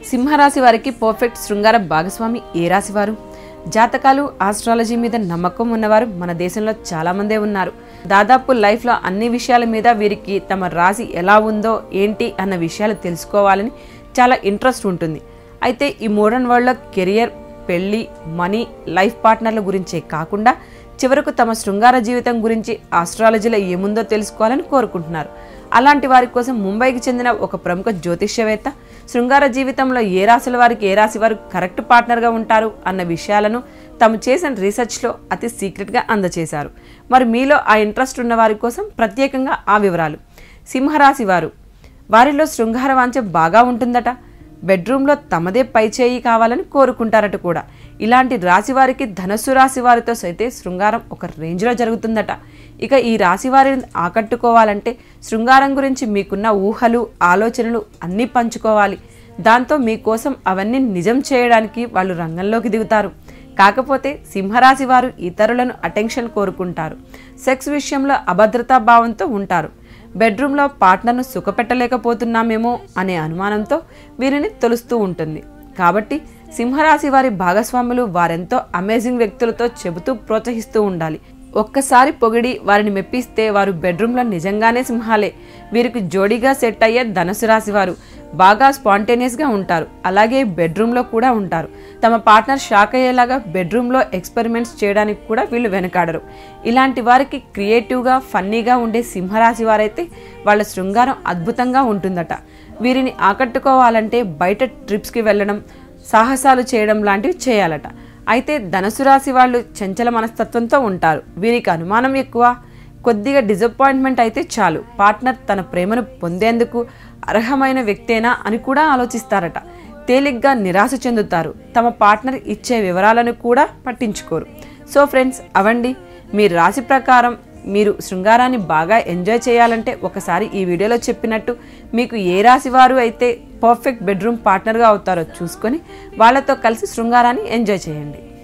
సింహరాశి వారికి పర్ఫెక్ట్ శృంగార భాగస్వామి ఏ రాశి వారు జాతకాలు ఆస్ట్రాలజీ మీద నమ్మకం ఉన్నవారు మన దేశంలో చాలామందే ఉన్నారు దాదాపు లైఫ్లో అన్ని విషయాల మీద వీరికి తమ రాశి ఎలా ఉందో ఏంటి అన్న విషయాలు తెలుసుకోవాలని చాలా ఇంట్రెస్ట్ ఉంటుంది అయితే ఈ మోడర్న్ వరల్డ్లో కెరియర్ పెళ్ళి మనీ లైఫ్ పార్ట్నర్ల గురించే కాకుండా చివరకు తమ శృంగార జీవితం గురించి ఆస్ట్రాలజీలో ఏముందో తెలుసుకోవాలని కోరుకుంటున్నారు అలాంటి వారి కోసం ముంబైకి చెందిన ఒక ప్రముఖ జ్యోతిష్యవేత్త శృంగార జీవితంలో ఏ రాశుల వారికి ఏ రాశి వారు కరెక్ట్ పార్ట్నర్గా ఉంటారు అన్న విషయాలను తాము చేసిన రీసెర్చ్లో అతి సీక్రెట్గా అందజేశారు మరి మీలో ఆ ఇంట్రెస్ట్ ఉన్న వారి కోసం ప్రత్యేకంగా ఆ వివరాలు సింహరాశి వారు వారిలో శృంగార వాంఛ బాగా ఉంటుందట బెడ్రూమ్లో తమదే పైచేయి కావాలని కోరుకుంటారట కూడా ఇలాంటి రాశి వారికి ధనస్సు రాశి వారితో సైతే శృంగారం ఒక రేంజ్లో జరుగుతుందట ఇక ఈ రాశి వారిని ఆకట్టుకోవాలంటే శృంగారం గురించి మీకున్న ఊహలు ఆలోచనలు అన్నీ పంచుకోవాలి దాంతో మీకోసం అవన్నీ నిజం చేయడానికి వాళ్ళు రంగంలోకి దిగుతారు కాకపోతే సింహరాశి వారు ఇతరులను అటెన్షన్ కోరుకుంటారు సెక్స్ విషయంలో అభద్రతా భావంతో ఉంటారు బెడ్రూమ్లో పార్ట్నర్ను సుఖపెట్టలేకపోతున్నామేమో అనే అనుమానంతో వీరిని తొలుస్తూ ఉంటుంది కాబట్టి సింహరాశి వారి భాగస్వాములు వారెంతో అమేజింగ్ వ్యక్తులతో చెబుతూ ప్రోత్సహిస్తూ ఉండాలి ఒక్కసారి పొగిడి వారిని మెప్పిస్తే వారు బెడ్రూమ్లో నిజంగానే సింహాలే వీరికి జోడీగా సెట్ అయ్యే ధనుసు రాశి వారు బాగా స్పాంటేనియస్గా ఉంటారు అలాగే బెడ్రూమ్లో కూడా ఉంటారు తమ పార్ట్నర్ షాక్ అయ్యేలాగా బెడ్రూమ్లో ఎక్స్పెరిమెంట్స్ చేయడానికి కూడా వీళ్ళు వెనకాడరు ఇలాంటి వారికి క్రియేటివ్గా ఫన్నీగా ఉండే సింహరాశి వారైతే వాళ్ళ శృంగారం అద్భుతంగా ఉంటుందట వీరిని ఆకట్టుకోవాలంటే బయట ట్రిప్స్కి వెళ్ళడం సాహసాలు చేయడం లాంటివి చేయాలట అయితే ధనుసు రాశి వాళ్ళు చంచల మనస్తత్వంతో ఉంటారు వీరికి అనుమానం ఎక్కువ కొద్దిగా డిసప్పాయింట్మెంట్ అయితే చాలు పార్ట్నర్ తన ప్రేమను పొందేందుకు అర్హమైన వ్యక్తేనా అని కూడా ఆలోచిస్తారట తేలిగ్గా నిరాశ చెందుతారు తమ పార్ట్నర్ ఇచ్చే వివరాలను కూడా పట్టించుకోరు సో ఫ్రెండ్స్ అవండి మీ రాశి ప్రకారం మీరు శృంగారాన్ని బాగా ఎంజాయ్ చేయాలంటే ఒకసారి ఈ వీడియోలో చెప్పినట్టు మీకు ఏ రాశి వారు అయితే పర్ఫెక్ట్ బెడ్రూమ్ పార్ట్నర్గా అవుతారో చూసుకొని వాళ్ళతో కలిసి శృంగారాన్ని ఎంజాయ్ చేయండి